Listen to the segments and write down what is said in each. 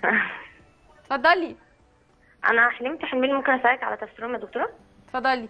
اتفضلي انا حلمت حلمين ممكن اسالك على تفسيرهم يا دكتوره اتفضلي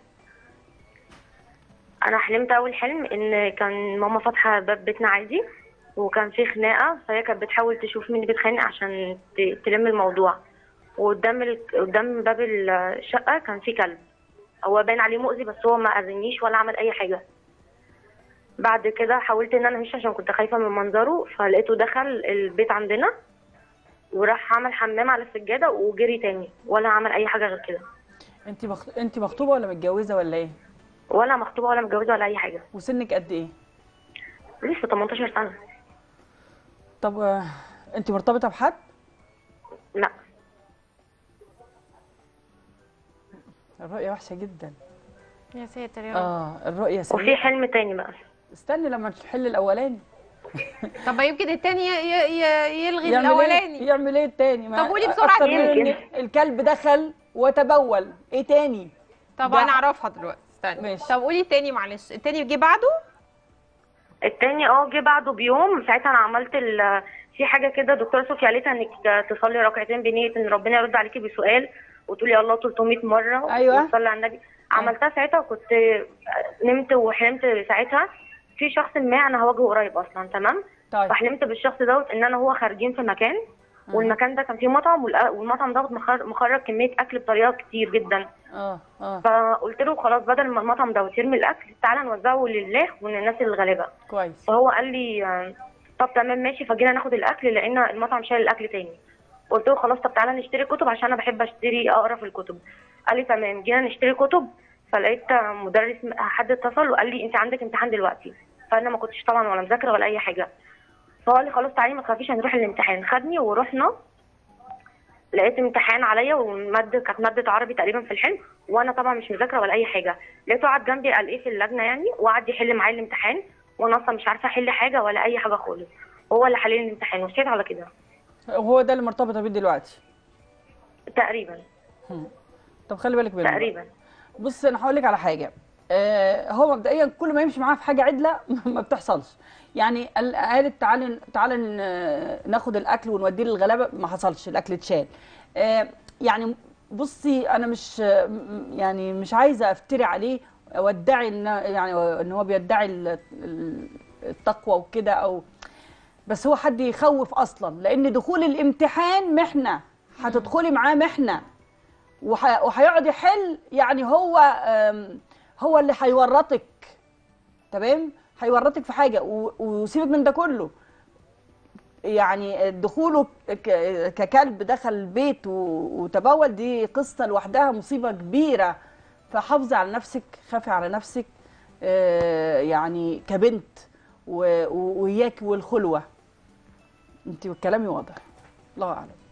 انا حلمت اول حلم ان كان ماما فاتحه باب بيتنا عادي وكان في خناقه فهي كانت بتحاول تشوف مين اللي بيتخانق عشان ت- تلم الموضوع وقدام ال... قدام باب الشقه كان في كلب هو باين عليه مؤذي بس هو ما اذنيش ولا عمل اي حاجه بعد كده حاولت ان انا امشي عشان كنت خايفه من منظره فلقيته دخل البيت عندنا وراح عمل حمام على السجاده وجري تاني ولا عمل اي حاجه غير كده انت مخ... انت مخطوبه ولا متجوزه ولا ايه ولا مخطوبه ولا متجوزه ولا اي حاجه وسنك قد ايه لسه 18 سنه طب آه، انت مرتبطه بحد لا الرؤيه وحشه جدا يا ساتر يا رب اه الرؤيه وفي سيئه حلم تاني بقى استني لما تحل الاولاني طب ما يمكن التاني ي- ي- يلغي يعمل الاولاني ايه يعمل ايه التاني ما- طب قولي بسرعة أكتر من يمكن. إن الكلب دخل وتبول ايه تاني طب ده- انا اعرفها دلوقتي استني ماشي. طب قولي التاني معلش التاني جه بعده التاني اه جه بعده بيوم ساعتها انا عملت ال في حاجه كده دكتوره صوفيا قالتها انك تصلي ركعتين بنيه ان ربنا يرد عليكي بسؤال وتقولي الله 300 مره أيوة. وتصلي على النبي عملتها ساعتها وكنت نمت وحلمت ساعتها في شخص ما انا هواجهه قريب اصلا تمام طيب فحلمت بالشخص دوت ان انا هو خارجين في مكان والمكان ده كان فيه مطعم والأ- والمطعم دوت مخر- مخرج كميه اكل بطريقه كتير جدا اه اه فقلت له خلاص بدل ما المطعم دوت يرمي الاكل تعالى نوزعه لله وللناس الغلابه كويس فهو قال لي آه، طب تمام ماشي فجينا ناخد الاكل لقينا المطعم شايل الاكل تاني قلت له خلاص طب تعالى نشتري كتب عشان انا بحب اشتري اقرا في الكتب قال لي تمام جينا نشتري كتب فلقيت آه، مدرس حد اتصل وقال لي انت عندك امتحان دلوقتي فانا ما كنتش طبعا ولا مذاكره ولا اي حاجه فهو قال لي خلاص تعالي ما تخافيش هنروح الامتحان خدني ورحنا لقيت امتحان عليا والماده كانت ماده عربي تقريبا في الحلم وانا طبعا مش مذاكره ولا اي حاجه لقيته قعد جنبي قال ايه في اللجنه يعني وقعد يحل معايا الامتحان وانا اصلا مش عارفه احل حاجه ولا اي حاجه خالص هو اللي حل لي الامتحان وسكت على كده وهو ده اللي مرتبطه بيه دلوقتي تقريبا طب خلي بالك منه بقى. تقريبا بص انا هقول لك على حاجه آه هو مبدئيا كل ما يمشي معاه في حاجه عدله ما بتحصلش يعني قال- قالت تعالى تعالى ن- ناخد الاكل ونوديه للغلابه ما حصلش الاكل اتشال آه يعني بصي انا مش آه، م- يعني مش عايزه افتري عليه وادعي ان يعني ان هو بيدعي ال- ال- التقوى وكده او بس هو حد يخوف اصلا لان دخول الامتحان محنه هتدخلي معاه محنه وح- وهيقعد يحل يعني هو آم، هو اللي هيورطك تمام هيورطك في حاجه و- وسيبك من ده كله يعني دخوله ك- ككلب دخل البيت و- وتبول دي قصه لوحدها مصيبه كبيره فحافظي على نفسك خافي على نفسك آه، يعني كبنت و- و- وإياك والخلوه انت كلامي واضح الله اعلم